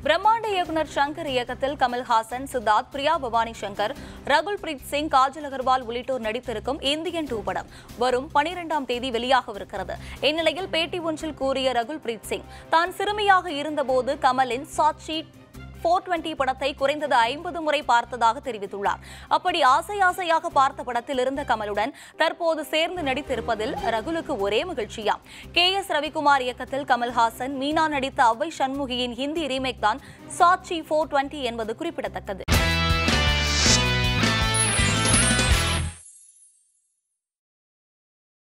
பிரம்மாண்ட இயக்குனர் சங்கர் இயக்கத்தில் கமல்ஹாசன் சித்தார்த் பிரியா பவானி சங்கர் ரகுல் பிரீத் சிங் காஜல் அகர்வால் உள்ளிட்டோர் நடித்திருக்கும் இந்தியன் டூ படம் வரும் பனிரெண்டாம் தேதி வெளியாகவிருக்கிறது இந்நிலையில் பேட்டி ஒன்றில் கூறிய ரகுல் பிரீத் சிங் தான் சிறுமியாக இருந்தபோது கமலின் சாட்சி போர் டுவெண்டி படத்தை குறைந்தது ஐம்பது முறை பார்த்ததாக தெரிவித்துள்ளார் அப்படி ஆசை ஆசையாக பார்த்த படத்தில் இருந்த கமலுடன் தற்போது சேர்ந்து நடித்திருப்பதில் ரகுலுக்கு ஒரே மகிழ்ச்சியாம் கே எஸ் ரவிக்குமார் இயக்கத்தில் கமல்ஹாசன் மீனா நடித்த அவ்வை சண்முகியின் ஹிந்தி ரீமேக் தான் சாட்சி போர் டுவெண்டி என்பது குறிப்பிடத்தக்கது